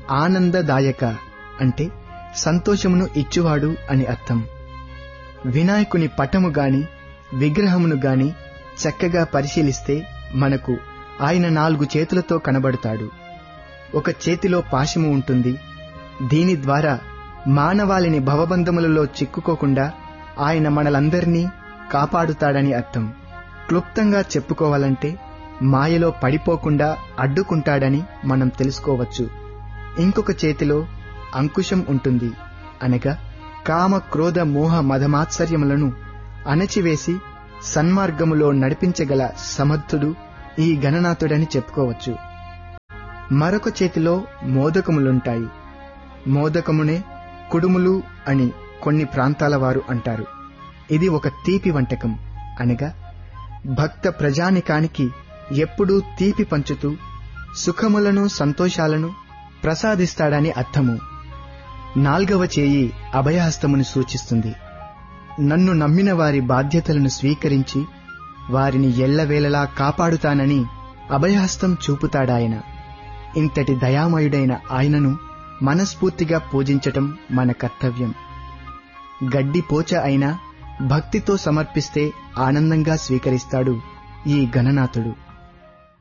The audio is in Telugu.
ఆనందదాయక అంటే సంతోషమును ఇచ్చువాడు అని అర్థం వినాయకుని పటము గాని విగ్రహమును గాని చక్కగా పరిశీలిస్తే మనకు ఆయన నాలుగు చేతులతో కనబడతాడు ఒక చేతిలో పాశము ఉంటుంది దీని ద్వారా మానవాళిని భవబంధములలో చిక్కుకోకుండా ఆయన మనలందరినీ కాపాడుతాడని అర్థం క్లుప్తంగా చెప్పుకోవాలంటే మాయలో పడిపోకుండా అడ్డుకుంటాడని మనం తెలుసుకోవచ్చు ఇంకొక చేతిలో అంకుశం ఉంటుంది అనగా కామ క్రోధ మోహ మదమాత్సర్యములను అణచివేసి సన్మార్గములో నడిపించగల సమర్థుడు ఈ గణనాథుడని చెప్పుకోవచ్చు మరొక చేతిలో మోదకములుంటాయి మోదకమునే కుడుములు అని కొన్ని ప్రాంతాల వారు అంటారు ఇది ఒక తీపి వంటకం అనగా భక్త ప్రజానికానికి ఎప్పుడూ తీపి పంచుతూ సుఖములను సంతోషాలను ప్రసాదిస్తాడని అర్థము నాల్గవ చేయి అభయహస్తమును సూచిస్తుంది నన్ను నమ్మిన వారి బాధ్యతలను స్వీకరించి వారిని ఎల్లవేళలా కాపాడుతానని అభయహస్తం చూపుతాడాయన ఇంతటి దయామయుడైన ఆయనను మనస్ఫూర్తిగా పూజించటం మన కర్తవ్యం గడ్డి పోచ అయినా భక్తితో సమర్పిస్తే ఆనందంగా స్వీకరిస్తాడు ఈ గణనాథుడు